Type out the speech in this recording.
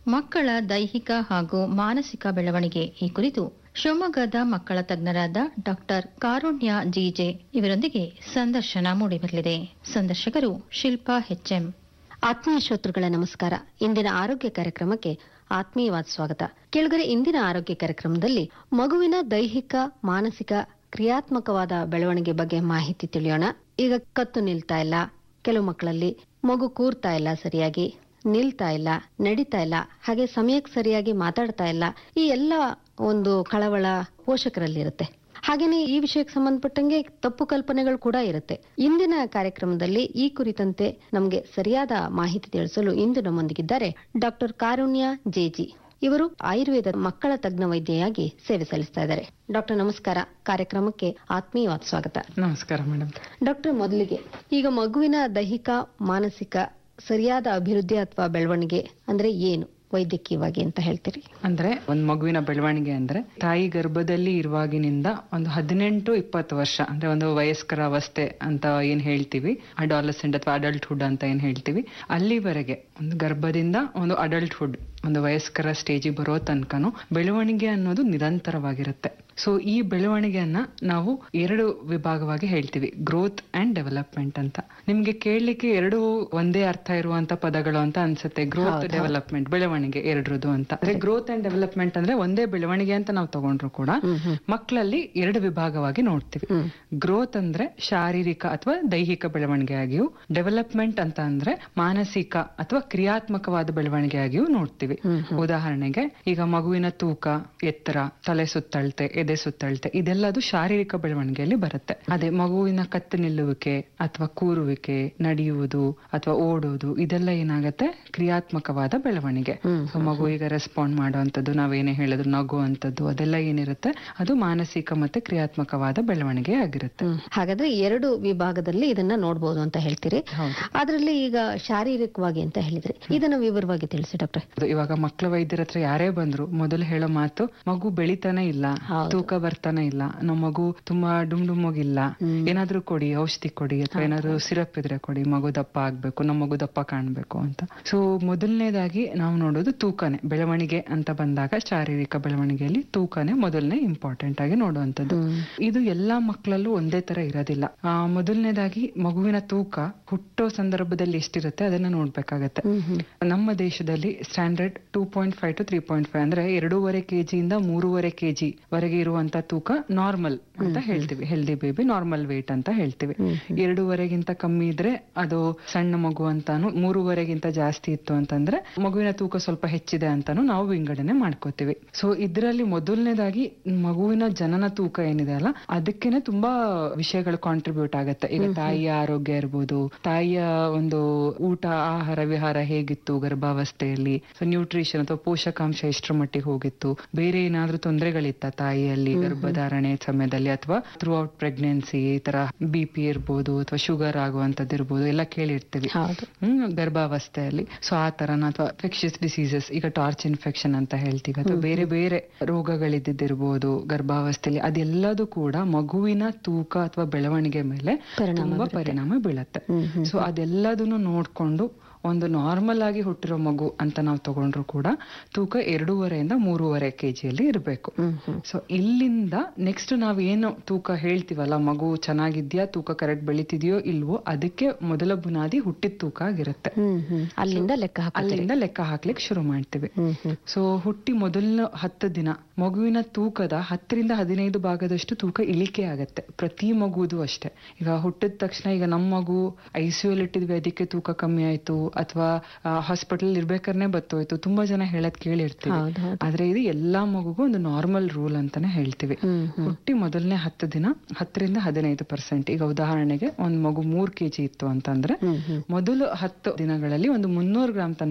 ಮಕ್ಕಳ ದೈಹಿಕ ಹಾಗೂ ಮಾನಸಿಕ ಬೆಳವಣಿಗೆ ಈ ಕುರಿತು ಶಿವಮೊಗ್ಗದ ಮಕ್ಕಳ ತಜ್ಞರಾದ ಡಾಕ್ಟರ್ ಕಾರುಣ್ಯ ಜಿಜೆ ಇವರೊಂದಿಗೆ ಸಂದರ್ಶನ ಮೂಡಿಬರಲಿದೆ ಸಂದರ್ಶಕರು ಶಿಲ್ಪಾ ಹೆಚ್ಎಂ ಆತ್ಮೀಯ ಶ್ರೋತೃಗಳ ನಮಸ್ಕಾರ ಇಂದಿನ ಆರೋಗ್ಯ ಕಾರ್ಯಕ್ರಮಕ್ಕೆ ಆತ್ಮೀಯವಾದ ಸ್ವಾಗತ ಕೆಳಗರೆ ಇಂದಿನ ಆರೋಗ್ಯ ಕಾರ್ಯಕ್ರಮದಲ್ಲಿ ಮಗುವಿನ ದೈಹಿಕ ಮಾನಸಿಕ ಕ್ರಿಯಾತ್ಮಕವಾದ ಬೆಳವಣಿಗೆ ಬಗ್ಗೆ ಮಾಹಿತಿ ತಿಳಿಯೋಣ ಈಗ ಕತ್ತು ನಿಲ್ತಾ ಇಲ್ಲ ಕೆಲವು ಮಕ್ಕಳಲ್ಲಿ ಮಗು ಕೂರ್ತಾ ಇಲ್ಲ ಸರಿಯಾಗಿ ನಿಲ್ತಾ ಇಲ್ಲ ನಡೀತಾ ಇಲ್ಲ ಹಾಗೆ ಸಮಯಕ್ಕೆ ಸರಿಯಾಗಿ ಮಾತಾಡ್ತಾ ಇಲ್ಲ ಈ ಎಲ್ಲ ಒಂದು ಕಳವಳ ಪೋಷಕರಲ್ಲಿರುತ್ತೆ ಹಾಗೇನೆ ಈ ವಿಷಯಕ್ಕೆ ಸಂಬಂಧಪಟ್ಟಂಗೆ ತಪ್ಪು ಕಲ್ಪನೆಗಳು ಕೂಡ ಇರುತ್ತೆ ಇಂದಿನ ಕಾರ್ಯಕ್ರಮದಲ್ಲಿ ಈ ಕುರಿತಂತೆ ನಮಗೆ ಸರಿಯಾದ ಮಾಹಿತಿ ತಿಳಿಸಲು ಇಂದು ನಮ್ಮೊಂದಿಗಿದ್ದಾರೆ ಡಾಕ್ಟರ್ ಕಾರುಣ್ಯ ಜೆಜಿ ಇವರು ಆಯುರ್ವೇದ ಮಕ್ಕಳ ತಜ್ಞ ವೈದ್ಯೆಯಾಗಿ ಸೇವೆ ಸಲ್ಲಿಸ್ತಾ ಇದ್ದಾರೆ ಡಾಕ್ಟರ್ ನಮಸ್ಕಾರ ಕಾರ್ಯಕ್ರಮಕ್ಕೆ ಆತ್ಮೀಯವಾದ ಸ್ವಾಗತ ನಮಸ್ಕಾರ ಮೇಡಮ್ ಡಾಕ್ಟರ್ ಮೊದಲಿಗೆ ಈಗ ಮಗುವಿನ ದೈಹಿಕ ಮಾನಸಿಕ ಸರಿಯಾದ ಅಭಿವೃದ್ಧಿ ಅಥವಾ ಬೆಳವಣಿಗೆ ಅಂದ್ರೆ ಏನು ವೈದ್ಯಕೀಯವಾಗಿ ಅಂತ ಹೇಳ್ತೀರಿ ಅಂದ್ರೆ ಒಂದ್ ಮಗುವಿನ ಬೆಳವಣಿಗೆ ಅಂದ್ರೆ ತಾಯಿ ಗರ್ಭದಲ್ಲಿ ಇರುವಾಗಿನಿಂದ ಒಂದು ಹದಿನೆಂಟು ಇಪ್ಪತ್ತು ವರ್ಷ ಅಂದ್ರೆ ಒಂದು ವಯಸ್ಕರ ಅವಸ್ಥೆ ಅಂತ ಏನ್ ಹೇಳ್ತೀವಿ ಅಡಾಲಸೆಂಟ್ ಅಥವಾ ಅಡಲ್ಟ್ಹುಡ್ ಅಂತ ಏನ್ ಹೇಳ್ತೀವಿ ಅಲ್ಲಿವರೆಗೆ ಒಂದು ಗರ್ಭದಿಂದ ಒಂದು ಅಡಲ್ಟ್ಹುಡ್ ಒಂದು ವಯಸ್ಕರ ಸ್ಟೇಜಿಗೆ ಬರೋ ತನಕನು ಬೆಳವಣಿಗೆ ಅನ್ನೋದು ನಿರಂತರವಾಗಿರುತ್ತೆ ಸೊ ಈ ಬೆಳವಣಿಗೆಯನ್ನ ನಾವು ಎರಡು ವಿಭಾಗವಾಗಿ ಹೇಳ್ತೀವಿ ಗ್ರೋತ್ ಅಂಡ್ ಡೆವಲಪ್ಮೆಂಟ್ ಅಂತ ನಿಮ್ಗೆ ಕೇಳಲಿಕ್ಕೆ ಎರಡು ಒಂದೇ ಅರ್ಥ ಇರುವಂತ ಪದಗಳು ಅಂತ ಅನ್ಸುತ್ತೆ ಗ್ರೋತ್ ಡೆವಲಪ್ಮೆಂಟ್ ಬೆಳವಣಿಗೆ ಎರಡರದು ಅಂತ ಅಂದ್ರೆ ಗ್ರೋತ್ ಅಂಡ್ ಡೆವಲಪ್ಮೆಂಟ್ ಅಂದ್ರೆ ಒಂದೇ ಬೆಳವಣಿಗೆ ಅಂತ ನಾವು ತಗೊಂಡ್ರು ಕೂಡ ಮಕ್ಕಳಲ್ಲಿ ಎರಡು ವಿಭಾಗವಾಗಿ ನೋಡ್ತೀವಿ ಗ್ರೋತ್ ಅಂದ್ರೆ ಶಾರೀರಿಕ ಅಥವಾ ದೈಹಿಕ ಬೆಳವಣಿಗೆಯಾಗಿಯೂ ಡೆವಲಪ್ಮೆಂಟ್ ಅಂತ ಅಂದ್ರೆ ಮಾನಸಿಕ ಅಥವಾ ಕ್ರಿಯಾತ್ಮಕವಾದ ಬೆಳವಣಿಗೆಯಾಗಿಯೂ ನೋಡ್ತೀವಿ ಉದಾಹರಣೆಗೆ ಈಗ ಮಗುವಿನ ತೂಕ ಎತ್ತರ ತಲೆ ಸುತ್ತಳತೆ ಎದೆ ಸುತ್ತಳತೆ ಇದೆಲ್ಲದು ಶಾರೀರಿಕ ಬೆಳವಣಿಗೆಯಲ್ಲಿ ಬರುತ್ತೆ ಅದೇ ಮಗುವಿನ ಕತ್ತು ನಿಲ್ಲುವಿಕೆ ಅಥವಾ ಕೂರುವಿಕೆ ನಡೆಯುವುದು ಅಥವಾ ಓಡೋದು ಇದೆಲ್ಲ ಏನಾಗತ್ತೆ ಕ್ರಿಯಾತ್ಮಕವಾದ ಬೆಳವಣಿಗೆ So, ಮಗು ಈಗ ರೆಸ್ಪಾಂಡ್ ಮಾಡುವಂತದ್ದು ನಾವೇನೇ ಹೇಳಿದ್ರು ನಗುವಂತದ್ದು ಅದೆಲ್ಲ ಏನಿರುತ್ತೆ ಅದು ಮಾನಸಿಕ ಮತ್ತೆ ಕ್ರಿಯಾತ್ಮಕವಾದ ಬೆಳವಣಿಗೆ ಆಗಿರುತ್ತೆ ಹ್ಮ್. ಹಾಗಾದ್ರೆ ಎರಡು ವಿಭಾಗದಲ್ಲಿ ಇದನ್ನ ನೋಡಬಹುದು ಅಂತ ಹೇಳ್ತೀರಿ ಹೌದು. ಅದರಲ್ಲಿ ಈಗ ಶಾರೀರಿಕವಾಗಿ ಅಂತ ಹೇಳಿದ್ರಿ ಇದನ್ನ ವಿವರವಾಗಿ ತಿಳಿಸಿ ಡಾಕ್ಟರ್ ಅದು ಇವಾಗ ಮಕ್ಕಳ ವೈದ್ಯರ ಹತ್ರ ಯಾರೇ ಬಂದ್ರು ಮೊದಲು ಹೇಳೋ ಮಾತು ಮಗು ಬೆಳಿತಾನೆ ಇಲ್ಲ ತೂಕ ಬರ್ತಾನೆ ಇಲ್ಲ ನಮ್ಮ ಮಗು ತುಂಬಾ ಡುಮ್ ಡುಮ್ಮಗಿಲ್ಲ ಏನಾದ್ರೂ ಕೊಡಿ ಔಷಧಿ ಕೊಡಿ ಅಥವಾ ಏನಾದ್ರು ಸಿರಪ್ ಇದ್ರೆ ಕೊಡಿ ಮಗು ದಪ್ಪ ಆಗ್ಬೇಕು ನಮ್ಮ ಮಗು ದಪ್ಪ ಕಾಣ್ಬೇಕು ಅಂತ ಸೊ ಮೊದಲನೇದಾಗಿ ನಾವು ನೋಡೋದು ತೂಕನೇ ಬೆಳವಣಿಗೆ ಅಂತ ಬಂದಾಗ ಶಾರೀರಿಕ ಬೆಳವಣಿಗೆಯಲ್ಲಿ ತೂಕನೇ ಮೊದಲನೇ ಇಂಪಾರ್ಟೆಂಟ್ ಆಗಿ ನೋಡುವಂತದ್ದು ಇದು ಎಲ್ಲಾ ಮಕ್ಕಳಲ್ಲೂ ಒಂದೇ ತರ ಇರೋದಿಲ್ಲ ಆ, ಮೊದಲನೇದಾಗಿ ಮಗುವಿನ ತೂಕ ಹುಟ್ಟೋ ಸಂದರ್ಭದಲ್ಲಿ ಎಷ್ಟಿರುತ್ತೆ ಅದನ್ನ ನೋಡ್ಬೇಕಾಗತ್ತೆ ನಮ್ಮ ದೇಶದಲ್ಲಿ standard two point five to three point five ಅಂದ್ರೆ ಎರಡೂವರೆ ಕೆಜಿಯಿಂದ ಮೂರುವರೆ ಕೆಜಿ ವರೆಗೆ ಇರುವಂತ ತೂಕ ನಾರ್ಮಲ್ ಅಂತ ಹೇಳ್ತೀವಿ ಹೆಲ್ದಿ ಬೇಬಿ ನಾರ್ಮಲ್ ವೇಟ್ ಅಂತ ಹೇಳ್ತೀವಿ ಎರಡೂವರೆಗಿಂತ ಕಮ್ಮಿ ಇದ್ರೆ ಅದು ಸಣ್ಣ ಮಗು ಅಂತಾನು ಮೂರುವರೆಗಿಂತ ಜಾಸ್ತಿ ಇತ್ತು ಅಂತಂದ್ರೆ ಮಗುವಿನ ತೂಕ ಸ್ವಲ್ಪ ಹೆಚ್ಚಿದೆ ಅಂತಾನು ನಾವು ವಿಂಗಡಣೆ ಮಾಡ್ಕೋತೀವಿ ಸೊ ಇದರಲ್ಲಿ ಮೊದಲನೇದಾಗಿ ಮಗುವಿನ ಜನನ ತೂಕ ಏನಿದೆ ಅಲ್ಲ ಅದಕ್ಕೇನೆ ತುಂಬಾ ವಿಷಯಗಳು ಕಾಂಟ್ರಿಬ್ಯೂಟ್ ಆಗುತ್ತೆ ಈಗ ತಾಯಿಯ ಆರೋಗ್ಯ ಇರ್ಬೋದು ತಾಯಿಯ ಒಂದು ಊಟ ಆಹಾರ ವಿಹಾರ ಹೇಗಿತ್ತು ಗರ್ಭಾವಸ್ಥೆಯಲ್ಲಿ ಸೊ ನ್ಯೂಟ್ರಿಷನ್ ಅಥವಾ ಪೋಷಕಾಂಶ ಎಷ್ಟರ ಮಟ್ಟಿಗೆ ಹೋಗಿತ್ತು ಬೇರೆ ಏನಾದ್ರೂ ತೊಂದರೆಗಳಿತ್ತ ತಾಯಿಯಲ್ಲಿ ಗರ್ಭಧಾರಣೆ ಸಮಯದಲ್ಲಿ ಅಥವಾ ಥ್ರೂ ಔಟ್ ಪ್ರೆಗ್ನೆನ್ಸಿ ಈ ತರ ಬಿ ಪಿ ಇರ್ಬೋದು ಅಥವಾ ಶುಗರ್ ಆಗುವಂತದ್ದು ಇರ್ಬೋದು ಎಲ್ಲ ಕೇಳಿರ್ತೀವಿ ಹೌದು ಹ್ಮ್ ಗರ್ಭಾವಸ್ಥೆಯಲ್ಲಿ ಸೊ ಆ ತರನ ಅಥವಾ ಇನ್ಫೆಕ್ಷಸ್ ಡಿಸೀಸಸ್ ಈಗ ಟಾರ್ಚ್ ಇನ್ಫೆಕ್ಷನ್ ಅಂತ ಹೇಳ್ತೀವಿ ಅಥವಾ ಬೇರೆ ಬೇರೆ ರೋಗಗಳಿದ್ದಿರ್ಬೋದು ಗರ್ಭಾವಸ್ಥೆಯಲ್ಲಿ ಅದೆಲ್ಲದೂ ಕೂಡ ಮಗುವಿನ ತೂಕ ಅಥವಾ ಬೆಳವಣಿಗೆ ಮೇಲೆ ತುಂಬಾ ಪರಿಣಾಮ ಬೀಳತ್ತೆ ಸೊ ಅದೆಲ್ಲದನ್ನು ನೋಡ್ಕೊಂಡು ಒಂದು ನಾರ್ಮಲ್ ಆಗಿ ಹುಟ್ಟಿರೋ ಮಗು ಅಂತ ನಾವು ತಗೊಂಡ್ರು ಕೂಡ ತೂಕ ಎರಡೂವರೆಯಿಂದ ಮೂರುವರೆ ಕೆಜಿಯಲ್ಲಿ ಇರಬೇಕು ಸೊ ಇಲ್ಲಿಂದ ನೆಕ್ಸ್ಟ್ ನಾವ್ ಏನು ತೂಕ ಹೇಳ್ತೀವಲ್ಲ ಮಗು ಚೆನ್ನಾಗಿದ್ಯಾ ತೂಕ ಕರೆಕ್ಟ್ ಬೆಳಿತಿದ್ಯೋ ಇಲ್ವೋ ಅದಕ್ಕೆ ಮೊದಲ ಬುನಾದಿ ಹುಟ್ಟಿದ ತೂಕ ಆಗಿರುತ್ತೆ ಹ್ಮ್ ಹ್ಮ್ ಅಲ್ಲಿಂದ ಲೆಕ್ಕ ಹಾಕ ಅಲ್ಲಿಂದ ಲೆಕ್ಕ ಹಾಕ್ಲಿಕ್ಕೆ ಶುರು ಮಾಡ್ತೀವಿ ಸೊ ಹುಟ್ಟಿ ಮೊದಲ ಹತ್ತು ದಿನ ಮಗುವಿನ ತೂಕದ ಹತ್ತರಿಂದ ಹದಿನೈದು ಭಾಗದಷ್ಟು ತೂಕ ಇಳಿಕೆ ಆಗತ್ತೆ ಪ್ರತಿ ಮಗುದು ಅಷ್ಟೇ ಈಗ ಹುಟ್ಟಿದ ತಕ್ಷಣ ಈಗ ನಮ್ಮ ಮಗು ಐಸಿಯು ಇಟ್ಟಿದ್ವಿ ಅದಕ್ಕೆ ತೂಕ ಕಮ್ಮಿ ಆಯ್ತು ಅಥವಾ ಹಾಸ್ಪಿಟಲ್ ಇರ್ಬೇಕಾದ್ರೆ ಬತ್ತೋಯ್ತು ತುಂಬಾ ಜನ ಹೇಳದ್ ಕೇಳಿರ್ತೀವಿ ಹೌದು, ಹೌದು. ಆದ್ರೆ ಇದು ಎಲ್ಲಾ ಮಗುಗೂ ಒಂದು ನಾರ್ಮಲ್ ರೂಲ್ ಅಂತಾನೆ ಹೇಳ್ತೀವಿ ಹುಟ್ಟಿ ಮೊದಲನೇ ಹತ್ತು ದಿನ ಹತ್ತರಿಂದ ಹದಿನೈದು ಪರ್ಸೆಂಟ್ ಈಗ ಉದಾಹರಣೆಗೆ ಒಂದ್ ಮಗು ಮೂರ್ ಕೆಜಿ ಇತ್ತು ಅಂತಂದ್ರೆ ಮೊದಲು ಹತ್ತು ದಿನಗಳಲ್ಲಿ ಒಂದು ಮುನ್ನೂರು ಗ್ರಾಮ್ ತನಕ